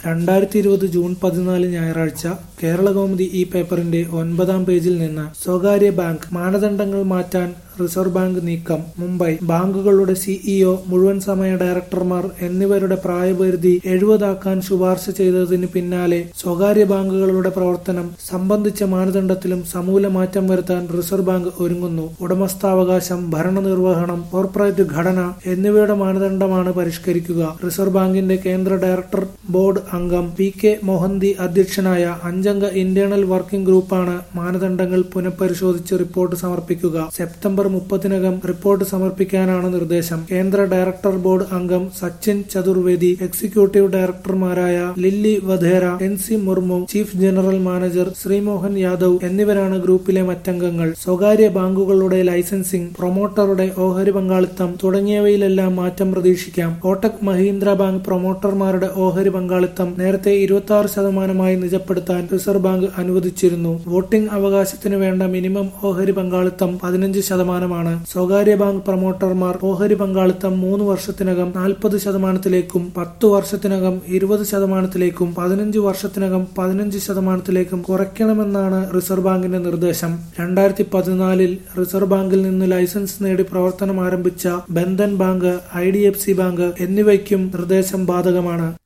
രണ്ടായിരത്തി ഇരുപത് ജൂൺ പതിനാല് ഞായറാഴ്ച കേരളകൗമുദി ഈ പേപ്പറിന്റെ ഒൻപതാം പേജിൽ നിന്ന് സ്വകാര്യ ബാങ്ക് മാനദണ്ഡങ്ങൾ മാറ്റാൻ റിസർവ് ബാങ്ക് നീക്കം മുംബൈ ബാങ്കുകളുടെ സിഇഒ മുഴുവൻ സമയ ഡയറക്ടർമാർ എന്നിവരുടെ പ്രായപരിധി എഴുപതാക്കാൻ ശുപാർശ ചെയ്തതിന് പിന്നാലെ സ്വകാര്യ ബാങ്കുകളുടെ പ്രവർത്തനം സംബന്ധിച്ച മാനദണ്ഡത്തിലും സമൂല മാറ്റം വരുത്താൻ റിസർവ് ബാങ്ക് ഒരുങ്ങുന്നു ഉടമസ്ഥാവകാശം ഭരണനിർവഹണം കോർപ്പറേറ്റ് ഘടന എന്നിവയുടെ മാനദണ്ഡമാണ് പരിഷ്കരിക്കുക റിസർവ് ബാങ്കിന്റെ കേന്ദ്ര ഡയറക്ടർ ബോർഡ് അംഗം പി കെ മോഹന്തി അധ്യക്ഷനായ അഞ്ചംഗ ഇന്റേണൽ വർക്കിംഗ് ഗ്രൂപ്പാണ് മാനദണ്ഡങ്ങൾ പുനഃപരിശോധിച്ച് റിപ്പോർട്ട് സമർപ്പിക്കുക സെപ്റ്റംബർ മുപ്പതിനകം റിപ്പോർട്ട് സമർപ്പിക്കാനാണ് നിർദ്ദേശം കേന്ദ്ര ഡയറക്ടർ ബോർഡ് അംഗം സച്ചിൻ ചതുർവേദി എക്സിക്യൂട്ടീവ് ഡയറക്ടർമാരായ Lily Vadhera N C Murmu chief general manager Sreemohan Yadav എന്നിവരാണ് ഗ്രൂപ്പിലെ മറ്റംഗങ്ങൾ സ്വകാര്യ ബാങ്കുകളുടെ ലൈസൻസിംഗ് പ്രൊമോട്ടറുടെ ഓഹരി പങ്കാളിത്തം തുടങ്ങിയവയിലെല്ലാം മാറ്റം പ്രതീക്ഷിക്കാം കോട്ടക് മഹീന്ദ്ര ബാങ്ക് പ്രൊമോട്ടർമാരുടെ ഓഹരി പങ്കാളിത്തം നേരത്തെ ഇരുപത്തി ആറ് ശതമാനമായി നിജപ്പെടുത്താൻ റിസർവ് ബാങ്ക് അനുവദിച്ചിരുന്നു വോട്ടിംഗ് അവകാശത്തിന് വേണ്ട മിനിമം ഓഹരി പങ്കാളിത്തം പതിനഞ്ച് ശതമാനമാണ് സ്വകാര്യ ബാങ്ക് പ്രൊമോട്ടർമാർ ഓഹരി പങ്കാളിത്തം മൂന്ന് വർഷത്തിനകം നാൽപ്പത് ശതമാനത്തിലേക്കും പത്തു വർഷത്തിനകം ഇരുപത് ശതമാനത്തിലേക്കും പതിനഞ്ച് വർഷത്തിനകം പതിനഞ്ച് ശതമാനത്തിലേക്കും കുറയ്ക്കണമെന്നാണ് റിസർവ് ബാങ്കിന്റെ നിർദ്ദേശം രണ്ടായിരത്തി പതിനാലിൽ റിസർവ് ബാങ്കിൽ നിന്ന് ലൈസൻസ് നേടി പ്രവർത്തനം ആരംഭിച്ച Bandhan bank I D F C bank എന്നിവയ്ക്കും നിർദ്ദേശം ബാധകമാണ്